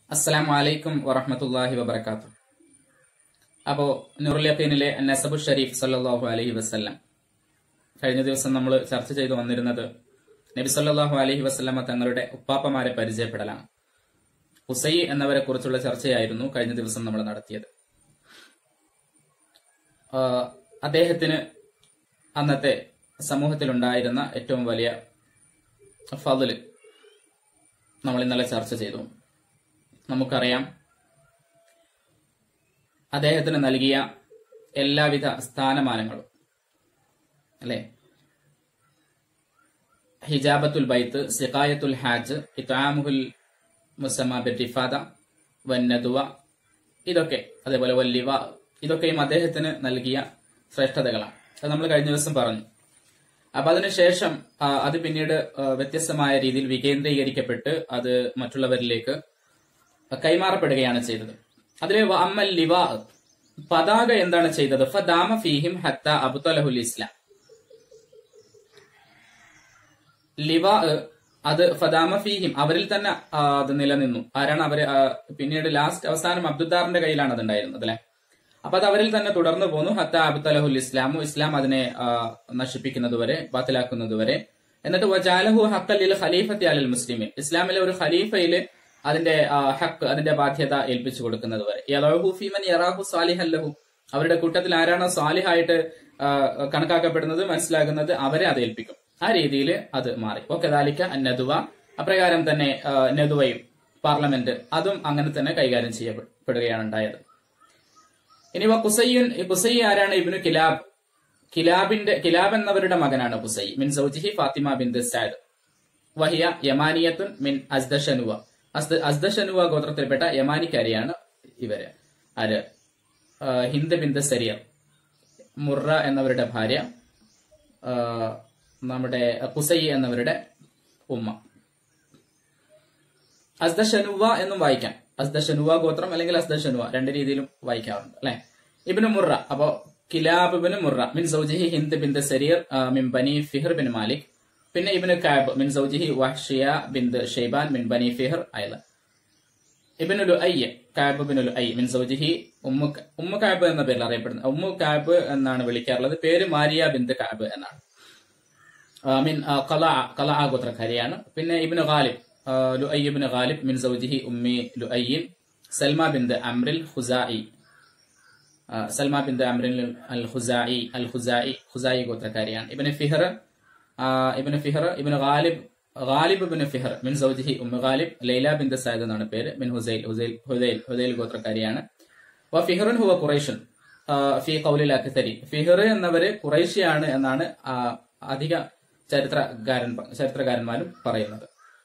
അസ്സലാമു അലൈക്കും വറഹ്മത്തുള്ളാഹി വബറകാത്തു അപ്പോ നൂറുൽ യഖീനിലെ നസബു ഷരീഫ് സല്ലല്ലാഹു അലൈഹി വസല്ലം കഴിഞ്ഞ ദിവസം നമ്മൾ ചർച്ച ചെയ്തു വന്നിരുന്നത് നബി സല്ലല്ലാഹു അലൈഹി വസല്ലമ തങ്ങളുടെ ഉപ്പാപ്പമാരെ പരിചയപ്പെടലാണ് ഉസൈ എന്നവരെ കുറിച്ചുള്ള ചർച്ചയായിരുന്നു കഴിഞ്ഞ ദിവസം നമ്മൾ നടത്തിയത് ആ, അദ്ദേഹത്തിന് അന്നത്തെ സമൂഹത്തിലുണ്ടായിരുന്ന ഏറ്റവും വലിയ ഫضല് നമ്മൾ ഇന്നലെ ചർച്ച ചെയ്തു നമുക്കറിയാം അദ്ദേഹത്തിന് നൽകിയ എല്ലാവിധ സ്ഥാനമാനങ്ങളും അല്ലെ ഹിജാബത്തുൽ ബൈത്ത് സിഖായത്തുൽ ഹാജ് ഇത്താമുഹുൽ മുസമ്മ ബിറിഫാദ വന്നതുവ ഇതൊക്കെ അതേപോലെ വല്ലിവ ഇതൊക്കെയും അദ്ദേഹത്തിന് നൽകിയ ശ്രേഷ്ഠതകളാണ് അത് നമ്മൾ കഴിഞ്ഞ ദിവസം പറഞ്ഞു അപ്പൊ അതിനുശേഷം ആ, അത് പിന്നീട് ആ, വ്യത്യസ്തമായ രീതിയിൽ വികേന്ദ്രീകരിക്കപ്പെട്ട് അത് മറ്റുള്ളവരിലേക്ക് കൈമാറപ്പെടുകയാണ് ചെയ്തത് അതിലെ വ അമ്മൽ ലിവാ പതാക എന്താണ് ചെയ്തത് ഫദാമ ഫീഹിം ഹത്ത അബുത്തലഹുൽ ഇസ്ലാം ലിവാ അത് ഫദാമ ഫീഹിം അവരിൽ തന്നെ ആ, അത് നിലനിന്നു ആരാണ് അവര് ആ, പിന്നീട് ലാസ്റ്റ് അവസാനം അബ്ദുദ്ദാറിന്റെ കയ്യിലാണ് അത് ഉണ്ടായിരുന്നത് അല്ലെ അപ്പൊ അത് അവരിൽ തന്നെ തുടർന്നു പോന്നു ഹത്ത അബ്ദുലഹുൽ ഇസ്ലാമു ഇസ്ലാം അതിനെ ആ, നശിപ്പിക്കുന്നതുവരെ ബാത്തിലാക്കുന്നതുവരെ എന്നിട്ട് വജാലഹു ഹക്കൽ ഖലീഫത്തി അലൽ മുസ്ലിമിൻ ഇസ്ലാമിലെ ഒരു ഖലീഫയില് അതിന്റെ ആ, ഹക്ക് അതിന്റെ ബാധ്യത ഏൽപ്പിച്ചു കൊടുക്കുന്നത് വരെ യറഹു ഫീമൻ യറാഹു സാലിഹല്ലഹു അവരുടെ കൂട്ടത്തിൽ ആരാണോ സാലിഹായിട്ട് ആ, കണക്കാക്കപ്പെടുന്നത് മനസ്സിലാകുന്നത് അവരെ അത് ഏൽപ്പിക്കും ആ രീതിയിൽ അത് മാറി ഓക്കെ ദാലിക്ക നദുവ അപ്രകാരം തന്നെ ആ, നദുവയും പാർലമെന്റ് അതും അങ്ങനെ തന്നെ കൈകാര്യം ചെയ്യപ്പെടുകയാണ് ഉണ്ടായത് ഇനി വ കുസയ്യുൻ ഈ കുസൈ ആരാണ് ഇബ്നു കിലാബ് കിലാബിന്റെ കിലാബ് എന്നവരുടെ മകനാണ് കുസൈ മിൻ സൗജിഹി ഫാത്തിമ ബിൻ സാദ് വഹിയ യമാനിയത്തുൻ മിൻ അസ്ദഷനുവ അസ്ദ- അസ്ദഷനുവ ഗോത്രത്തിൽപ്പെട്ട യമാനിക്കാരിയാണ് ഇവര് ആര് ആ, ഹിന്ദ് ബിന്ദ് സരിയർ മുറ എന്നവരുടെ ഭാര്യ ആ, നമ്മുടെ കുസൈ എന്നവരുടെ ഉമ്മ അസ്ദഷനുവ എന്നും വായിക്കാം അസ്ദഷനുവ ഗോത്രം അല്ലെങ്കിൽ അസ്ദഷനുവ രണ്ട് രീതിയിലും വായിക്കാറുണ്ട് അല്ലെ ഇബിന് മുറ അപ്പോ കിലാബ് ബിൻ മുറ മിൻ സൗജിഹി ഹിന്ദ് ബിന്ദ് സരീർ ആ, മിൻ ബനി ഫിഹർ ബിൻ മാലിക് പിന്നെ ഇബിന് കാബ് മിൻ സൗജിഹി വഹ്ഷിയ ബിന്ദ് ഷെയ്ബാൻ മിൻ ബനി ഫിഹർ അയല ഇബിന് ലുഐ കാബ് ബിൻ ലുഐ മിൻ സൗജിഹി ഉമ്മു ക- ഉമ്മു കാബ് എന്ന പേരിൽ അറിയപ്പെടുന്നത് ഉമ്മു കാബ് എന്നാണ് വിളിക്കാറുള്ളത് പേര് മാരിയ ബിന്ദ് കാബ് എന്നാണ് ആ, മിൻ കല കല ഗോത്രക്കാരിയാണ് പിന്നെ ഇബിന് ഗാലിബ് ആ, ലുഐ ഇബ്നു ഗാലിബ് മിൻ സൗജിഹി ഉമ്മി ലുഐൻ സൽമ ബിന്ദ് അമ്രിൽ ഖുസായി ആ, സൽമ ബിന്ദ് അമ്രിൽ അൽ ഖുസായി അൽ ഖുസായി ഖുസായി ഗോത്രക്കാരിയാണ് ഇബിന് ഫിഹർ ആ, ഇബിന് ഫിഹർ ഇബിന് ഗാലിബ് ഗാലിബ് ബിൻ ഫിഹർ മിൻ സൗജിഹി ഉമ്മ ഗാലിബ് ലൈല ബിന്ദ് സയദ് എന്നാണ് പേര് മിൻ ഹുസൈൽ ഹുസൈൽ ഹുദൈൽ ഹുദൈൽ ഗോത്രക്കാരിയാണ് വ ഫിഹറുൻ ഹുവ ഖുറൈഷൻ ആ, ഫി കൗലിൽ അക്തരി ഫിഹർ എന്നവര് ഖുറൈഷിയാണ് എന്നാണ് ആ, അധിക ചരിത്രകാരൻ ചരിത്രകാരന്മാരും പറയുന്നത്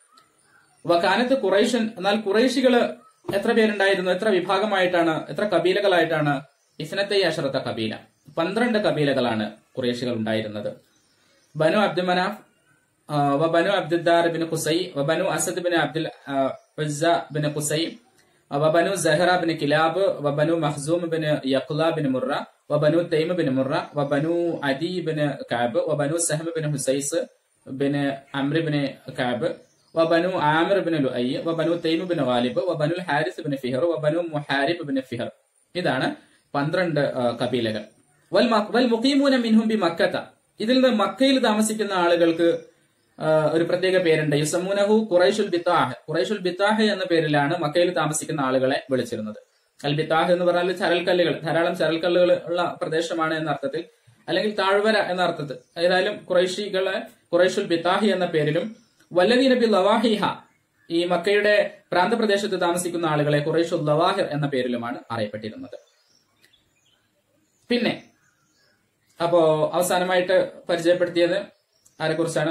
വക്കാനത്ത് ഖുറൈഷൻ എന്നാൽ ഖുറൈശികള് എത്ര പേരുണ്ടായിരുന്നു എത്ര വിഭാഗമായിട്ടാണ് എത്ര കബീലകളായിട്ടാണ് ഇസ്നത്തെ അഷറത്ത കബീല പന്ത്രണ്ട് കബീലകളാണ് ഖുറൈശികൾ ഉണ്ടായിരുന്നത് ബനു അബ്ദുൽ മനാഫ് ആ, വബനു അബ്ദുദ്ദാർ ബിൻ ഖുസൈ വബനു അസദ് ബിൻ അബ്ദുൽ ആ, ഉസ്സ ബിൻ ഖുസൈ വബനു സഹറ ബിൻ കിലാബ് വബനു മഖ്സൂം ബിൻ യഖ്ല ബിൻ മുറ വബനു തൈമ ബിൻ മുറ വബനു അദി ബിൻ കഅബ് വബനു സഹം ബിൻ ഹുസൈസ് ബിൻ അംർ ബിൻ കഅബ് വബനു ആമിർ ബിൻ ലുഐ വബനു തൈമ ബിൻ ഗാലിബ് വബനു ഹാരിസ് ബിൻ ഫിഹർ വബനു മുഹാരിബ് ബിൻ ഫിഹർ ഇതാണ് പന്ത്രണ്ട് ആ, കബീലകൾ വൽ മ- വൽ മുഖീമൂന മിൻഹും ബി മക്കത്ത ഇതിൽ നിന്ന് മക്കയിൽ താമസിക്കുന്ന ആളുകൾക്ക് ആ, ഒരു പ്രത്യേക പേരുണ്ട് യുസമുനഹു ഖുറൈഷുൽ ബിത്താഹ് ഖുറൈഷുൽ ബിത്താഹ് എന്ന പേരിലാണ് മക്കയിൽ താമസിക്കുന്ന ആളുകളെ വിളിച്ചിരുന്നത് അൽ ബിത്താഹ് എന്ന് പറഞ്ഞാൽ ചരൽക്കല്ലുകൾ ധാരാളം ചരൽക്കല്ലുകൾ ഉള്ള പ്രദേശമാണ് എന്ന അർത്ഥത്തിൽ അല്ലെങ്കിൽ താഴ്വര എന്ന അർത്ഥത്തിൽ ഏതായാലും ഖുറൈഷികളെ ഖുറൈഷുൽ ബിത്താഹി എന്ന പേരിലും വല്ലദീന ബി ലവാഹിഹ ഈ മക്കയുടെ പ്രാന്തപ്രദേശത്ത് താമസിക്കുന്ന ആളുകളെ ഖുറൈഷുൽ ലവാഹിർ എന്ന പേരിലുമാണ് അറിയപ്പെട്ടിരുന്നത് പിന്നെ അപ്പോ അവസാനമായിട്ട് പരിചയപ്പെടുത്തിയത് ആരെക്കുറിച്ചാണ്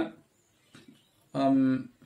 ഉം,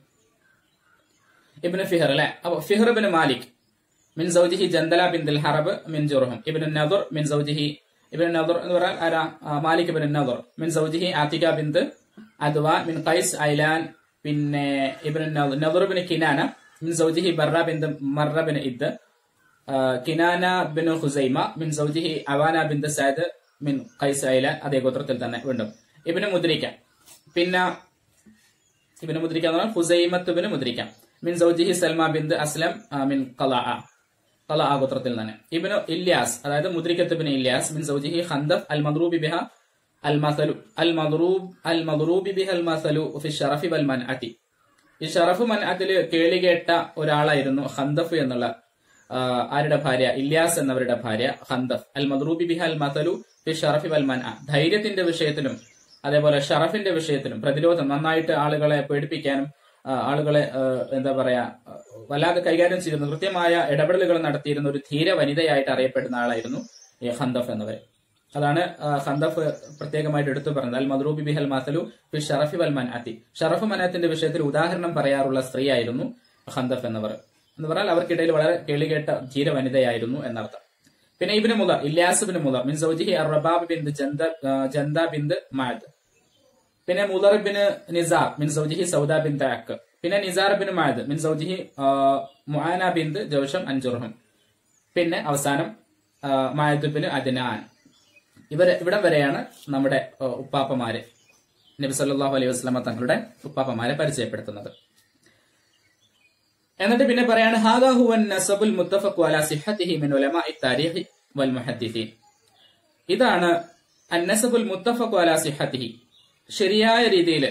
ഇബ്നു ഫിഹർ അല്ലെ അപ്പൊ ഫിഹർ ബിൻ മാലിക് മിൻ സൗജിഹി ജന്തല ബിൻ ദിൽ ഹറബ് മിൻ ജുർഹം ഇബ്നു നദർ മിൻ സൗജിഹി ഇബ്നു നദർ എന്ന് പറഞ്ഞാൽ ആരാ ആ, മാലിക് ബിൻ നദർ മിൻ സൗജിഹി ആതിക ബിന്ത് അദ്വ മിൻ ഖൈസ് ഐലാൻ പിന്നെ ഇബ്നു നദർ നദർ ബിൻ കിനാന മിൻ സൗജിഹി ബർറ ബിന്ത് മർറ ബിൻ ഇദ് ആ, കിനാന ബിൻ ഹുസൈമ മിൻ സൗജിഹി അവാന ബിന്ത് സയദ് മിൻ ഖൈസ് ഐലാൻ അതേ ഗോത്രത്തിൽ തന്നെ വീണ്ടും ഇബ്നു മുദ്രിക്ക പിന്നെ ഇബിന് മുദ്രിക്ക എന്ന് പറഞ്ഞാൽ ഹുസൈമത്ത് ബിന് മുദ്രിക്ക മിൻ സൗജിഹി സൽമ ബിന്ദ് അസ്ലം ആ, മിൻ ഖലാ ഖലാ ഗോത്രത്തിൽ തന്നെ ഇബ്നു ഇല്യാസ് അതായത് മുദ്രിക്കത്ത് ഇബ്നു ഇല്യാസ് മിൻ സൗജിഹി ഖന്ദഫ് അൽ മദ്റൂബി ബിഹ അൽ മസലു അൽ മദ്റൂബ് അൽ മദ്റൂബി ബിഹ അൽ മസലു ഫി ഷറഫി വൽ മൻഅതി ഈ ഷറഫ് മൻഅത്തിൽ കേളികേട്ട ഒരാളായിരുന്നു ഖന്ദഫ് എന്നുള്ള ആ, ആരുടെ ഭാര്യ ഇല്യാസ് എന്നവരുടെ ഭാര്യ ഖന്ദഫ് അൽ മദ്റൂബി ബിഹ അൽ മസലു ഫി ഷറഫി വൽ മൻഅ ധൈര്യത്തിന്റെ വിഷയത്തിലും അതേപോലെ ഷറഫിന്റെ വിഷയത്തിലും പ്രതിരോധം നന്നായിട്ട് ആളുകളെ പേടിപ്പിക്കാനും ആ, ആളുകളെ ആ, എന്താ പറയാ ആ, വല്ലാതെ കൈകാര്യം ചെയ്തിരുന്നു കൃത്യമായ ഇടപെടലുകൾ നടത്തിയിരുന്ന ഒരു ധീര വനിതയായിട്ട് അറിയപ്പെടുന്ന ആളായിരുന്നു ഈ ഹന്തഫ് എന്നവർ അതാണ് ആ, ഹന്തഫ് പ്രത്യേകമായിട്ട് എടുത്തു പറഞ്ഞത് അൽ മദ്രൂബി ബിഹൽ മാസലു ഫി ഷറഫി വൽ മനാത്തി ഷറഫ് മനാത്തിന്റെ വിഷയത്തിൽ ഉദാഹരണം പറയാറുള്ള സ്ത്രീയായിരുന്നു ഹന്തഫ് എന്നവർ എന്ന് പറഞ്ഞാൽ അവർക്കിടയിൽ വളരെ കേളികേട്ട ധീര വനിതയായിരുന്നു എന്നർത്ഥം പിന്നെ ഇബിന് മുലർ ഇല്യാസ് ബിൻ മുലർ മിൻ സൗജിഹി അർബാബ് ബിന്ദ് ജന്ദ ആ, ജന്ദ ബിന്ദ് മാദ് പിന്നെ മുലർ ബിൻ നിസാർ മിൻ സൗജിഹി സൗദ ബിൻ താക്ക് പിന്നെ നിസാർ ബിൻ മാദ് മിൻ സൗജിഹി ആ, മുആന ബിന്ദ് ജോഷം അൻജുർഹം പിന്നെ അവസാനം ആ, മായദ് ബിൻ അദ്നാൻ ഇവര് ഇവിടം വരെയാണ് നമ്മുടെ ആ, ഉപ്പാപ്പമാര് നബി സല്ലല്ലാഹു അലൈഹി വസല്ലമ തങ്ങളുടെ ഉപ്പാപ്പമാരെ പരിചയപ്പെടുത്തുന്നത് എന്നിട്ട് പിന്നെ പറയാണ് ഹാദാ ഹുവൻ നസബുൽ മുത്തഫഖു അലാ സിഹ്ഹതിഹി മിൻ ഉലമാഇ താരിഖി വൽ മുഹദ്ദിസീൻ ഇതാണ് അന്നസബുൽ മുത്തഫഖു അലാ സിഹ്ഹതിഹി ശരിയായ രീതിയിൽ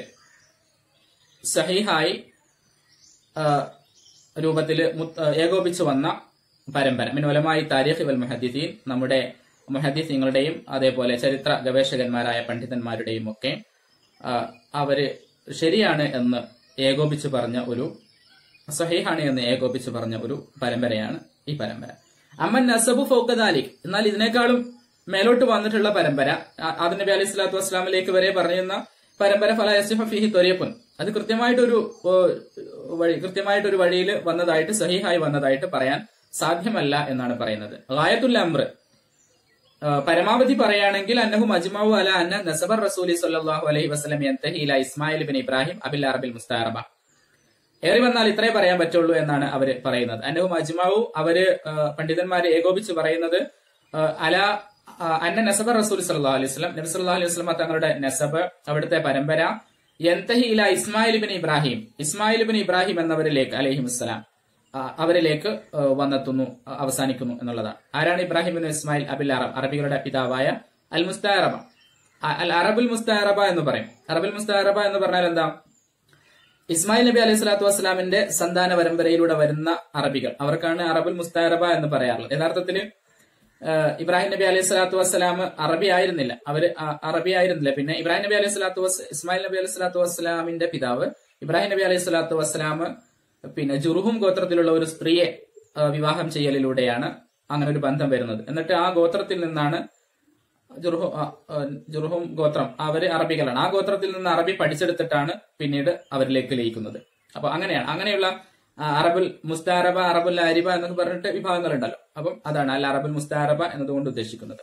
സഹീഹായി ആ, രൂപത്തിൽ ഏകോപിച്ചു വന്ന പരമ്പര മിൻ ഉലമായി താരിഖ് വൽ മുഹദ്ദിസീൻ നമ്മുടെ മുഹദ്ദിസീങ്ങളുടെയും അതേപോലെ ചരിത്ര ഗവേഷകന്മാരായ പണ്ഡിതന്മാരുടെയും ഒക്കെ ആ, അവര് ശരിയാണ് എന്ന് ഏകോപിച്ചു പറഞ്ഞ ഒരു സഹീഹാണ് എന്ന് ഏകോപിച്ച് പറഞ്ഞ ഒരു പരമ്പരയാണ് ഈ പരമ്പര അമ്മൻ നസബു ഫൗക്കദാലിക് എന്നാൽ ഇതിനേക്കാളും മേലോട്ട് വന്നിട്ടുള്ള പരമ്പര ആ- ആദം നബി അലൈഹി സ്വലാത്തു വസ്സലാമിലേക്ക് വരെ പറഞ്ഞിരുന്ന പരമ്പര ഫല യസിഫ ഫിഹി തൊരിയപ്പുൻ അത് കൃത്യമായിട്ടൊരു ഓ, വഴി കൃത്യമായിട്ടൊരു വഴിയിൽ വന്നതായിട്ട് സഹീഹായി വന്നതായിട്ട് പറയാൻ സാധ്യമല്ല എന്നാണ് പറയുന്നത് ഗായത്തുൽ അമ്ര ആ, പരമാവധി പറയുകയാണെങ്കിൽ അന്നഹു മജ്മാവു അല അന്ന നസബർ റസൂലി സല്ലല്ലാഹു അലൈഹി വസല്ലം യന്തഹി ഇല ഇസ്മായിൽ ബിൻ ഇബ്രാഹിം അബിൽ അറബിൽ മുസ്താറബ ഏറി വന്നാൽ ഇത്രേ പറയാൻ പറ്റുള്ളൂ എന്നാണ് അവര് പറയുന്നത് അന്നഹു മജ്മാവു അവര് ആ, പണ്ഡിതന്മാര് ഏകോപിച്ച് പറയുന്നത് ആ, അല ആ, അന്ന നസബർ റസൂൽ സല്ലല്ലാഹു അലൈഹി വസല്ലം നബി സല്ലല്ലാഹു അലൈഹി വസല്ലം തങ്ങളുടെ നസബ് അവിടുത്തെ പരമ്പര യന്തഹി ഇല ഇസ്മായിൽ ബിൻ ഇബ്രാഹിം ഇസ്മായിൽ ബിൻ ഇബ്രാഹിം എന്നവരിലേക്ക് അലൈഹിമുസ്സലാം ആ, അവരിലേക്ക് ആ, വന്നെത്തുന്നു ആ, അവസാനിക്കുന്നു എന്നുള്ളതാണ് ആരാണ് ഇബ്രാഹിം ബിൻ ഇസ്മായിൽ അബിൽ അറബ് അറബികളുടെ പിതാവായ അൽ മുസ്താറബ അൽ അറബുൽ മുസ്താറബ എന്ന് പറയും അറബുൽ മുസ്താറബ എന്ന് പറഞ്ഞാൽ എന്താ ഇസ്മായിൽ നബി അലൈഹി സ്വലാത്തു വസ്സലാമിന്റെ സന്താന പരമ്പരയിലൂടെ വരുന്ന അറബികൾ അവർക്കാണ് അറബുൽ മുസ്താറബ എന്ന് പറയാറുള്ളത് യഥാർത്ഥത്തിൽ ഇബ്രാഹിം നബി അലൈഹി സ്വലാത്തു വസ്സലാം അറബി ആയിരുന്നില്ല അവര് അ- അറബി ആയിരുന്നില്ല പിന്നെ ഇബ്രാഹിം നബി അലൈഹി സ്വലാത്തു വസ് ഇസ്മായിൽ നബി അലൈഹി സ്വലാത്തു വസ്സലാമിന്റെ പിതാവ് ഇബ്രാഹിം നബി അലൈഹി സ്വലാത്തു വസ്സലാം പിന്നെ ജുറുഹും ഗോത്രത്തിലുള്ള ഒരു സ്ത്രീയെ ആ, വിവാഹം ചെയ്യലിലൂടെയാണ് അങ്ങനെ ഒരു ബന്ധം വരുന്നത് എന്നിട്ട് ആ ഗോത്രത്തിൽ നിന്നാണ് ജുർഹു ആ, ആ, ജുർഹും ഗോത്രം അവര് അറബികളാണ് ആ ഗോത്രത്തിൽ നിന്ന് അറബി പഠിച്ചെടുത്തിട്ടാണ് പിന്നീട് അവരിലേക്ക് ലയിക്കുന്നത് അപ്പൊ അങ്ങനെയാണ് അങ്ങനെയുള്ള ആ, അറബുൽ മുസ്താറബ അറബുൽ അരിബ എന്നൊക്കെ പറഞ്ഞിട്ട് വിഭാഗങ്ങളുണ്ടല്ലോ അപ്പം അതാണ് അല്ല അറബുൽ മുസ്താറബ എന്നതുകൊണ്ട് ഉദ്ദേശിക്കുന്നത്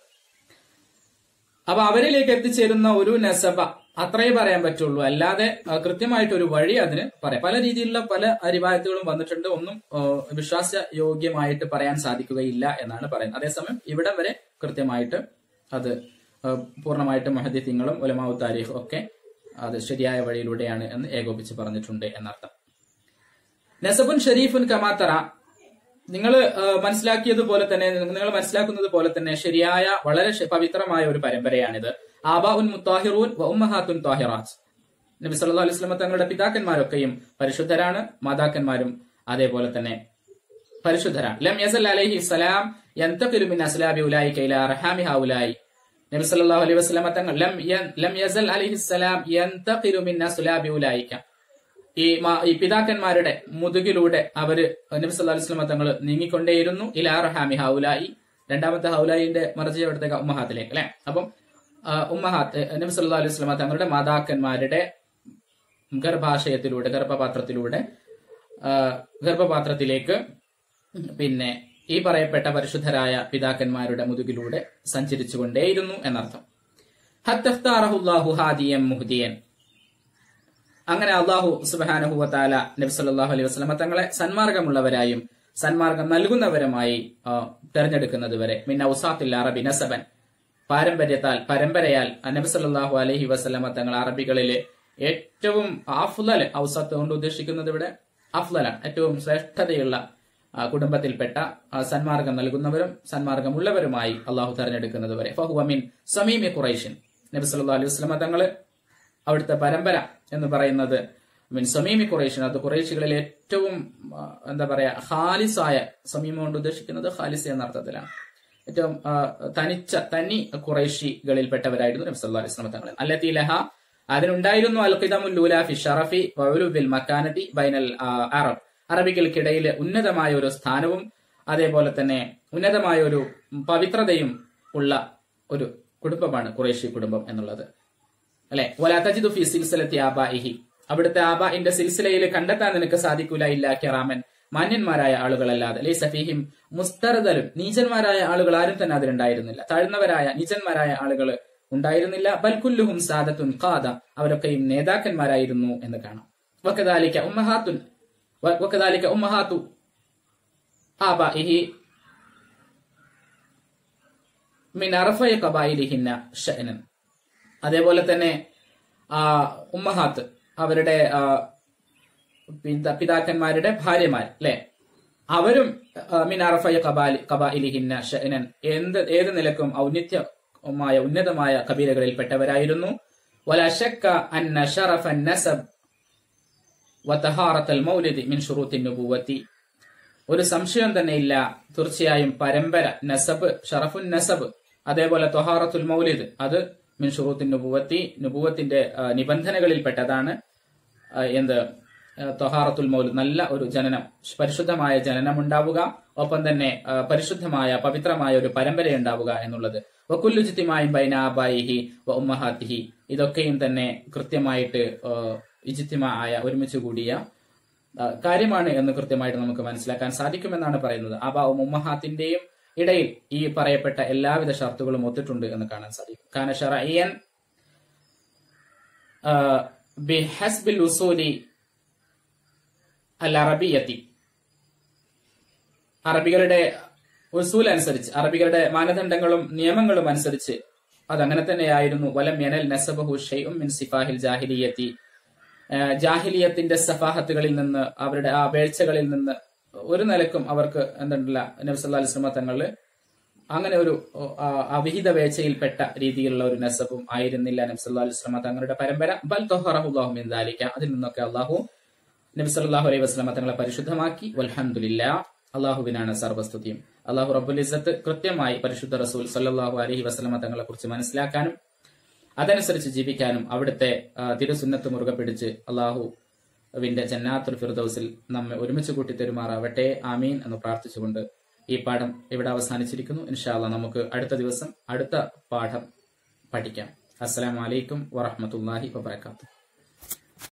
അപ്പൊ അവരിലേക്ക് എത്തിച്ചേരുന്ന ഒരു നസബ അത്രേ പറയാൻ പറ്റുള്ളൂ അല്ലാതെ ആ, കൃത്യമായിട്ട് ഒരു വഴി അതിന് പറയാം പല രീതിയിലുള്ള പല അരിവായത്തുകളും വന്നിട്ടുണ്ട് ഒന്നും ആ, വിശ്വാസയോഗ്യമായിട്ട് പറയാൻ സാധിക്കുകയില്ല എന്നാണ് പറയുന്നത് അതേസമയം ഇവിടം വരെ കൃത്യമായിട്ട് അത് ആ, പൂർണ്ണമായിട്ട് മഹദ്യത്തിങ്ങളും ഒലമാവു താരീഖും ഒക്കെ അത് ശരിയായ വഴിയിലൂടെയാണ് എന്ന് ഏകോപിച്ച് പറഞ്ഞിട്ടുണ്ട് എന്നർത്ഥം നസബുൻ ഷരീഫുൻ കമാത്തറ നിങ്ങൾ മനസ്സിലാക്കിയതുപോലെ തന്നെ നിങ്ങൾ മനസ്സിലാക്കുന്നത് പോലെ തന്നെ ശരിയായ വളരെ ശ- പവിത്രമായ ഒരു പരമ്പരയാണിത് ആബാ ഉൻ മുത്താഹിറൂൻ വ ഉമ്മഹാത്തുൻ താഹിറാത്ത് നബി സല്ലല്ലാഹു അലൈഹി വസല്ലം തങ്ങളുടെ പിതാക്കന്മാരൊക്കെയും പരിശുദ്ധരാണ് മാതാക്കന്മാരും അതേപോലെ തന്നെ പരിശുദ്ധരാണ് ലം യസൽ അലൈഹി സലാം യന്തഖിലു മിൻ അസ്ലാബി ഉലൈക ഇലാ അർഹാമി ഹൗലായി നബി സല്ലല്ലാഹു അലൈഹി വസല്ലം തങ്ങൾ ലം യൻ- ലം യസൽ അലൈഹി സലാം യന്തഖിലു മിൻ അസ്ലാബി ഉലൈക ഈ മാ- ഈ പിതാക്കന്മാരുടെ മുതുകിലൂടെ അവര് നബി സല്ലല്ലാഹു അലൈഹി വസല്ലം തങ്ങൾ നീങ്ങിക്കൊണ്ടേയിരുന്നു ഇലാ അർഹാമി ഹൗലായി രണ്ടാമത്തെ ഹൗലായിന്റെ മറജി അവിടത്തേക്ക് ഉമ്മഹാത്തിലേക്ക് അല്ലെ അപ്പം ആ, ഉമ്മഹാത്ത് നബി സല്ലല്ലാഹു അലൈഹി വസല്ലം തങ്ങളുടെ മാതാക്കന്മാരുടെ ഗർഭാശയത്തിലൂടെ ഗർഭപാത്രത്തിലൂടെ ആ, ഗർഭപാത്രത്തിലേക്ക് പിന്നെ ഈ പറയപ്പെട്ട പരിശുദ്ധരായ പിതാക്കന്മാരുടെ മുതുകിലൂടെ സഞ്ചരിച്ചുകൊണ്ടേയിരുന്നു എന്നർത്ഥം ഹത്തഖ്താറഹുല്ലാഹു ഹാദിയം മുഹ്ദിയൻ അങ്ങനെ അള്ളാഹു സുബാനഹുവത്താല നബി സല്ലല്ലാഹു അലൈഹി വസല്ലമ തങ്ങളെ സന്മാർഗമുള്ളവരായും സന്മാർഗം നൽകുന്നവരുമായി ആ, തെരഞ്ഞെടുക്കുന്നത് വരെ മിൻ ഔസാത്തിൽ അറബി നസബൻ പാരമ്പര്യത്താൽ പരമ്പരയാൽ നബി സല്ലല്ലാഹു അലൈഹി വസല്ലമ തങ്ങൾ അറബികളിലെ ഏറ്റവും ആഫുദൽ ഔസാത്ത് കൊണ്ട് ഉദ്ദേശിക്കുന്നത് ഇവിടെ അഫ്ലലാണ് ഏറ്റവും ശ്രേഷ്ഠതയുള്ള ആ, കുടുംബത്തിൽപ്പെട്ട ആ, സന്മാർഗം നൽകുന്നവരും സന്മാർഗമുള്ളവരുമായി അള്ളാഹു തെരഞ്ഞെടുക്കുന്നത് വരെ ഫഹുവമിൻ സമീമി ഖുറൈഷിൻ നബി സല്ലല്ലാഹു അലൈഹി വസല്ലമ തങ്ങള് അവിടുത്തെ പരമ്പര എന്ന് പറയുന്നത് മീൻ സമീമി ഖുറൈഷിൻ അത് ഖുറൈശികളിൽ ഏറ്റവും ആ, എന്താ പറയാ ഖാലിസായ സമീമ കൊണ്ട് ഉദ്ദേശിക്കുന്നത് ഖാലിസ് എന്ന അർത്ഥത്തിലാണ് ഏറ്റവും ആ, തനിച്ച തനി ഖുറൈശികളിൽപ്പെട്ടവരായിരുന്നു നബി സല്ലല്ലാഹു അലൈഹി വസല്ലമ തങ്ങൾ അല്ലത്തി ലഹ അതിനുണ്ടായിരുന്നു അൽഖിദമുൽ ലൂല ഫി ഷറഫി വഉലുബിൽ മക്കാനതി ബൈനൽ ആ, അറബ് അറബികൾക്കിടയിൽ ഉന്നതമായ ഒരു സ്ഥാനവും അതേപോലെ തന്നെ ഉന്നതമായ ഒരു പവിത്രതയും ഉള്ള ഒരു കുടുംബമാണ് ഖുറൈശി കുടുംബം എന്നുള്ളത് അല്ലെ വലാ തജിദു ഫി സിൽസിലത്തി ആബാഇഹി അവിടുത്തെ ആബാഇന്റെ സിൽസിലയിൽ കണ്ടെത്താൻ നിനക്ക് സാധിക്കൂല ഇല്ല കിറാമൻ മാന്യന്മാരായ ആളുകളല്ലാതെ ലൈ സഫീഹിം മുസ്തർദലും നീചന്മാരായ ആളുകൾ ആരും തന്നെ അതിലുണ്ടായിരുന്നില്ല താഴ്ന്നവരായ നീചന്മാരായ ആളുകൾ ഉണ്ടായിരുന്നില്ല ബൽക്കുല്ലുഹും സാദത്തുൻ ഖാദ അവരൊക്കെയും നേതാക്കന്മാരായിരുന്നു എന്ന് കാണാം വക്കദാലിക ഉമ്മഹാത്തുൻ വ- വക്കദാലിക ഉമ്മഹാത്തു ആബാഇഹി മിൻ അറഫയ കബായിലിഹിന്ന ഷഅനൻ അതേപോലെ തന്നെ ആ ഉമ്മഹാത്ത് അവരുടെ ആ, പിത- പിതാക്കന്മാരുടെ ഭാര്യമാർ അല്ലെ അവരും ആ, മിൻ അറഫയ കബാലി കബായിലിഹിന്ന ഷഅനൻ എന്ത് ഏത് നിലക്കും ഔന്നിത്യമായ ഉന്നതമായ കബീലകളിൽപ്പെട്ടവരായിരുന്നു വലശക്ക അന്ന ഷറഫ നസബ് വതഹാറത്തൽ മൗലിദ് മിൻ ഷുറൂത്തിൻ നുബുവത്തി ഒരു സംശയം തന്നെ ഇല്ല തീർച്ചയായും പരമ്പര നസബ് ഷറഫുൻ നസബ് അതേപോലെ തൊഹാറത്തുൽ മൗലിദ് അത് മിൻ ഷുറൂത്തിൻ നുബുവത്തി നുബുവത്തിന്റെ ആ, നിബന്ധനകളിൽപ്പെട്ടതാണ് ആ, എന്ത് ആ, തൊഹാറത്തുൽ മൗലിദ് നല്ല ഒരു ജനനം പരിശുദ്ധമായ ജനനം ഉണ്ടാവുക ഒപ്പം തന്നെ ആ, പരിശുദ്ധമായ പവിത്രമായ ഒരു പരമ്പര ഉണ്ടാവുക എന്നുള്ളത് വക്കുല്ലുജിത്തിമായും ബൈനാബായിഹി വ ഉമ്മഹാത്തിഹി ഇതൊക്കെയും തന്നെ കൃത്യമായിട്ട് ഇജിത്തിമ ആയ ഒരുമിച്ച് കൂടിയ ആ, കാര്യമാണ് എന്ന് കൃത്യമായിട്ട് നമുക്ക് മനസ്സിലാക്കാൻ സാധിക്കുമെന്നാണ് പറയുന്നത് അബാവും ഉമ്മഹാത്തിന്റെയും ഇടയിൽ ഈ പറയപ്പെട്ട എല്ലാവിധ ഷർത്തുകളും ഒത്തിട്ടുണ്ട് എന്ന് കാണാൻ സാധിക്കും കാന ഷറഇയൻ ആ, ബിഹസ്ബിൽ ഉസൂലി അൽ അറബിയത്തി അറബികളുടെ ഉസൂൽ അനുസരിച്ച് അറബികളുടെ മാനദണ്ഡങ്ങളും നിയമങ്ങളും അനുസരിച്ച് അതങ്ങനെ തന്നെയായിരുന്നു വലം യനൽ നസബഹു ഷൈഉം മിൻ സിഫാഹിൽ ജാഹിലിയത്തി ആ, ജാഹിലിയത്തിന്റെ സഫാഹത്തുകളിൽ നിന്ന് അവരുടെ ആ വേഴ്ചകളിൽ നിന്ന് ഒരു നിലക്കും അവർക്ക് എന്തുണ്ടല്ല നബി സല്ലല്ലാഹു അലൈഹി വസല്ലമ തങ്ങള് അങ്ങനെ ഒരു ആ, അവിഹിത വേഴ്ചയിൽപ്പെട്ട രീതിയിലുള്ള ഒരു നസബും ആയിരുന്നില്ല നബി സല്ലല്ലാഹു അലൈഹി വസല്ലമ തങ്ങളുടെ പരമ്പര ബൽ തൊഹറഹുല്ലാഹു മിൻ ദാലിക അതിൽ നിന്നൊക്കെ അള്ളാഹു നബി സല്ലല്ലാഹു അലൈഹി വസല്ലമ തങ്ങളെ പരിശുദ്ധമാക്കി വൽഹംദുലില്ലാ അള്ളാഹുവിനാണ് സർവസ്തുതിയും അള്ളാഹു റബ്ബുൽ ഇസ്സത്ത് കൃത്യമായി പരിശുദ്ധ റസൂൽ സല്ലല്ലാഹു അലൈഹി വസല്ലമ തങ്ങളെ കുറിച്ച് മനസ്സിലാക്കാനും അതനുസരിച്ച് ജീവിക്കാനും അവിടുത്തെ ആ, തിരുസുന്നത്ത് മുറുകെ പിടിച്ച് അള്ളാഹുവിന്റെ ജന്നാത്തുൽ ഫിർദൌസിൽ നമ്മെ ഒരുമിച്ച് കൂട്ടി തെരുമാറാവട്ടെ ആമീൻ എന്ന് പ്രാർത്ഥിച്ചുകൊണ്ട് ഈ പാഠം ഇവിടെ അവസാനിച്ചിരിക്കുന്നു ഇൻഷാല്ല നമുക്ക് അടുത്ത ദിവസം അടുത്ത പാഠം പഠിക്കാം അസ്സലാമു അലൈക്കും വറഹ്മത്തുള്ളാഹി വബറകാതുഹു